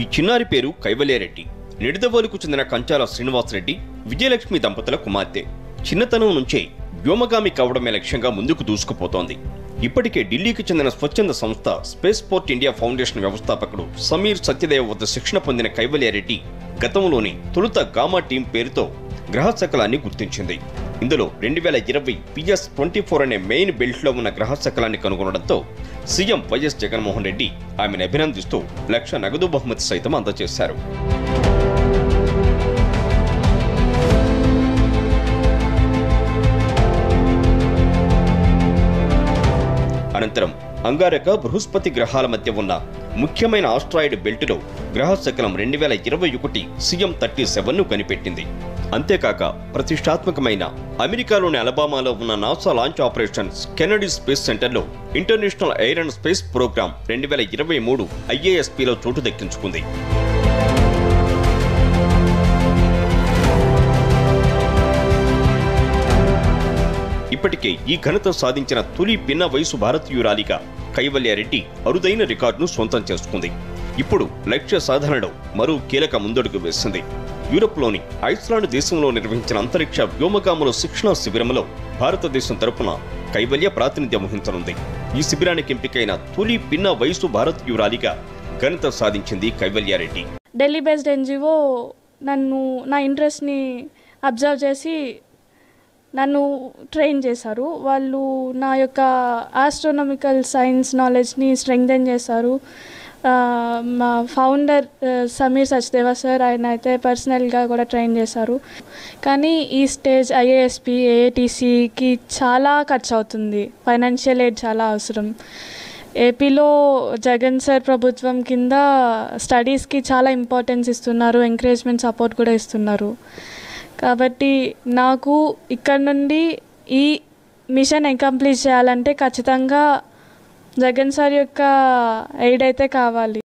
చిన్నారి పేరు కైవల్యారెడ్డి నిడదవోలుకు చెందిన కంచాల శ్రీనివాసరెడ్డి విజయలక్ష్మి దంపతుల కుమార్తె చిన్నతనం నుంచే వ్యోమగామి కావడమే లక్ష్యంగా ముందుకు దూసుకుపోతోంది ఇప్పటికే ఢిల్లీకి చెందిన స్వచ్ఛంద సంస్థ స్పేస్ పోర్ట్ ఇండియా ఫౌండేషన్ వ్యవస్థాపకుడు సమీర్ సత్యదేవ్ వద్ద శిక్షణ పొందిన కైవల్యారెడ్డి గతంలోని తొలుత గామా టీం పేరుతో గ్రహ శకలాన్ని గుర్తించింది ఇందులో రెండు వేల ఇరవై పిఎస్ ట్వంటీ ఫోర్ అనే మెయిన్ బెల్ట్లో ఉన్న గ్రహ శకలాన్ని కనుగొనడంతో సీఎం వైఎస్ జగన్మోహన్ రెడ్డి ఆమెను అభినందిస్తూ లక్ష నగదు బహుమతి సైతం అందజేశారు అనంతరం అంగారక బృహస్పతి గ్రహాల మధ్య ఉన్న ముఖ్యమైన ఆస్ట్రాయిడ్ బెల్టులో గ్రహ శకలం రెండు వేల ఇరవై ఒకటి సీఎం థర్టీ సెవెన్ను కనిపెట్టింది అంతేకాక ప్రతిష్టాత్మకమైన అమెరికాలోని అలబామాలో ఉన్న NASA launch operations Kennedy space సెంటర్లో international air and space program రెండు వేల ఇరవై మూడు ఐఏఎస్పీలో చోటు దక్కించుకుంది ఇప్పటికే ఈ ఘనత సాధించిన తొలి పిన్న వయసు భారతీయురాలిగా కైవల్యారెడ్డి అరుదైన రికార్డును సొంతం చేసుకుంది ఇప్పుడు లక్ష్య సాధనలో మరో కీలక ముందడుగు వేసింది యూరప్లోని ఐస్లాండ్ దేశంలో నిర్వహించిన అంతరిక్ష వ్యోమగాముల శిక్షణా శిబిరంలో భారతదేశం తరపున కైవల్య ప్రాతినిధ్యం వహించనుంది ఈ శిబిరానికి ఎంపికైన తొలి పిన్న వయసు భారతీయురాలిగా ఘనత సాధించింది కైవల్యారెడ్డి ఢిల్లీ బేస్డ్ ఎన్జిఓ నన్ను నా ఇంట్రెస్ట్ని అబ్జర్వ్ చేసి నన్ను ట్రైన్ చేశారు వాళ్ళు నా యొక్క ఆస్ట్రోనామికల్ సైన్స్ నాలెడ్జ్ని స్ట్రెంగ్థెన్ చేశారు ఆ, మా ఫౌండర్ ఆ, సమీర్ సచ్దేవా సార్ ఆయన అయితే పర్సనల్గా కూడా ట్రైన్ చేశారు కానీ ఈ స్టేజ్ ఐఏఎస్పి ఏఏటీసీకి చాలా ఖర్చు అవుతుంది ఫైనాన్షియల్ ఎయిడ్ చాలా అవసరం ఏపీలో జగన్ సార్ ప్రభుత్వం కింద స్టడీస్కి చాలా ఇంపార్టెన్స్ ఇస్తున్నారు ఎంకరేజ్మెంట్ సపోర్ట్ కూడా ఇస్తున్నారు కాబట్టి నాకు ఇక్కడ నుండి ఈ మిషన్ అకంప్లీట్ చేయాలంటే ఖచ్చితంగా జగన్ సార్ యొక్క ఎయిడ్ అయితే కావాలి